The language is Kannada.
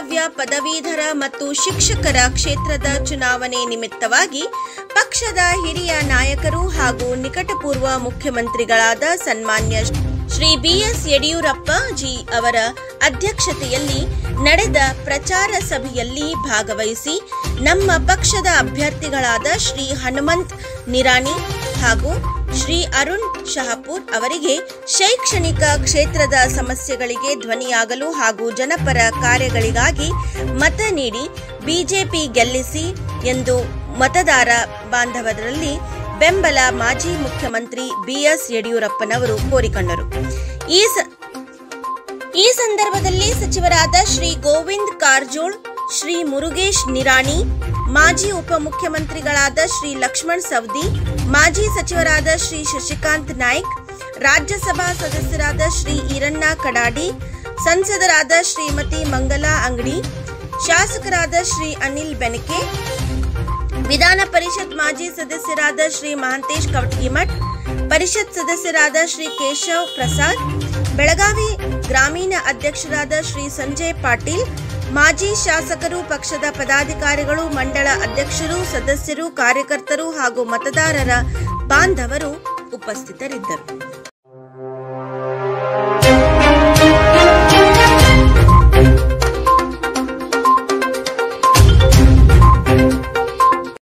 ವಾಸ್ತವ್ಯ ಪದವೀಧರ ಮತ್ತು ಶಿಕ್ಷಕರ ಕ್ಷೇತ್ರದ ಚುನಾವಣೆ ನಿಮಿತ್ತವಾಗಿ ಪಕ್ಷದ ಹಿರಿಯ ನಾಯಕರು ಹಾಗೂ ನಿಕಟಪೂರ್ವ ಮುಖ್ಯಮಂತ್ರಿಗಳಾದ ಸನ್ಮಾನ್ಯ ಶ್ರೀ ಬಿಎಸ್ ಯಡಿಯೂರಪ್ಪ ಜಿ ಅವರ ಅಧ್ಯಕ್ಷತೆಯಲ್ಲಿ ನಡೆದ ಪ್ರಚಾರ ಸಭೆಯಲ್ಲಿ ಭಾಗವಹಿಸಿ ನಮ್ಮ ಪಕ್ಷದ ಅಭ್ಯರ್ಥಿಗಳಾದ ಶ್ರೀ ಹನುಮಂತ್ ನಿರಾಣಿ ಹಾಗೂ ಶ್ರೀ ಅರುಣ್ ಶಹಾಪುರ್ ಅವರಿಗೆ ಶೈಕ್ಷಣಿಕ ಕ್ಷೇತ್ರದ ಸಮಸ್ಯೆಗಳಿಗೆ ಧ್ವನಿಯಾಗಲು ಹಾಗೂ ಜನಪರ ಕಾರ್ಯಗಳಿಗಾಗಿ ಮತ ನೀಡಿ ಬಿಜೆಪಿ ಗೆಲ್ಲಿಸಿ ಎಂದು ಮತದಾರ ಬಾಂಧವರಲ್ಲಿ ಬೆಂಬಲ ಮಾಜಿ ಮುಖ್ಯಮಂತ್ರಿ ಬಿಎಸ್ ಯಡಿಯೂರಪ್ಪನವರು ಕೋರಿಕೊಂಡರು ಈ ಸ- ಈ ಸಂದರ್ಭದಲ್ಲಿ ಸಚಿವರಾದ ಶ್ರೀ ಗೋವಿಂದ್ ಕಾರಜೋಳ್ ಶ್ರೀ ಮುರುಗೇಶ್ ನಿರಾಣಿ ಮಾಜಿ ಉಪಮುಖ್ಯಮಂತ್ರಿಗಳಾದ ಶ್ರೀ ಲಕ್ಷ್ಮಣ್ ಸವದಿ ಮಾಜಿ ಸಚಿವರಾದ ಶ್ರೀ ಶಶಿಕಾಂತ್ ನಾಯ್ಕ್ ರಾಜ್ಯಸಭಾ ಸದಸ್ಯರಾದ ಶ್ರೀ ಈರಣ್ಣ ಕಡಾಡಿ ಸಂಸದರಾದ ಶ್ರೀಮತಿ ಮಂಗಲಾ ಅಂಗಡಿ ಶಾಸಕರಾದ ಶ್ರೀ ಅನಿಲ್ ಬೆನಕೆ ವಿಧಾನ ಪರಿಷತ್ ಮಾಜಿ ಸದಸ್ಯರಾದ ಶ್ರೀ ಮಹಾಂತೇಶ್ ಕವಟಗಿಮಠ್ ಪರಿಷತ್ ಸದಸ್ಯರಾದ ಶ್ರೀ ಕೇಶವ್ ಪ್ರಸಾದ್ ಬೆಳಗಾವಿ ಗ್ರಾಮೀಣ ಅಧ್ಯಕ್ಷರಾದ ಶ್ರೀ ಸಂಜಯ್ ಪಾಟೀಲ್ ಮಾಜಿ ಶಾಸಕರು ಪಕ್ಷದ ಪದಾಧಿಕಾರಿಗಳು ಮಂಡಳ ಅಧ್ಯಕ್ಷರು ಸದಸ್ಯರು ಕಾರ್ಯಕರ್ತರು ಹಾಗೂ ಮತದಾರರ ಬಾಂಧವರು ಉಪಸ್ಥಿತರಿದ್ದರು